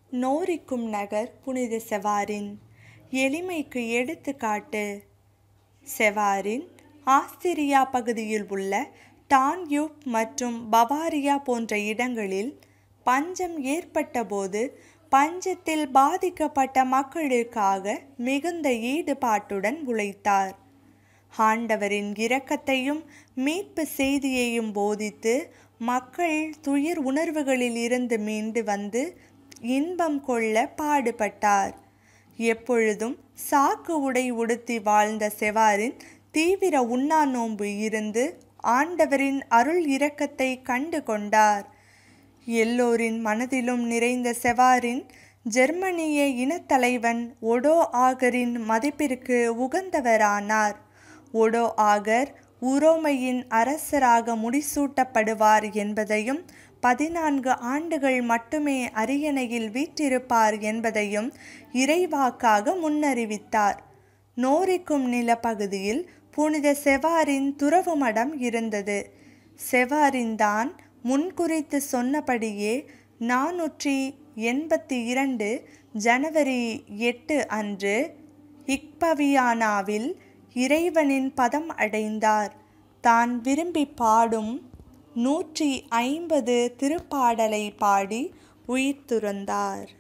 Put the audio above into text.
நோரிக்கும் நகர் புனித செவாரின் எளிமைக்கு எடுத்துக்காட்டு செவாரின் ஆஸ்திரியா பகுதியில் உள்ள டான்யூப் மற்றும் பவாரியா போன்ற இடங்களில் பஞ்சம் ஏற்பட்டபோது பஞ்சத்தில் பாதிக்கப்பட்ட மக்களுக்காக மிகுந்த ஈடுபாட்டுடன் உழைத்தார் ஆண்டவரின் இரக்கத்தையும் மீட்பு செய்தியையும் போதித்து மக்கள் துயர் உணர்வுகளில் இருந்து மீண்டு வந்து இன்பம் கொள்ள பாடுபட்டார் எப்பொழுதும் சாக்கு உடை உடுத்தி வாழ்ந்த செவாரின் தீவிர உண்ணா நோன்பு இருந்து ஆண்டவரின் அருள் இரக்கத்தை கண்டு கொண்டார் எல்லோரின் மனதிலும் நிறைந்த செவாரின் ஜெர்மனிய இனத்தலைவன் ஒடோ ஆகரின் மதிப்பிற்கு உகந்தவரானார் ஒடோ ஆகர் உரோமையின் அரசராக முடிசூட்டப்படுவார் என்பதையும் பதினான்கு ஆண்டுகள் மட்டுமே அரியணையில் வீற்றிருப்பார் என்பதையும் இறைவாக்காக முன்னறிவித்தார் நோரிக்கும் நிலப்பகுதியில் புனித செவாரின் துறவு மடம் இருந்தது செவாரின் தான் முன்குறித்து சொன்னபடியே நானூற்றி எண்பத்தி இரண்டு ஜனவரி எட்டு அன்று இக்பவியானாவில் இறைவனின் பதம் அடைந்தார் தான் விரும்பி பாடும் நூற்றி ஐம்பது திருப்பாடலை பாடி உயிர் துறந்தார்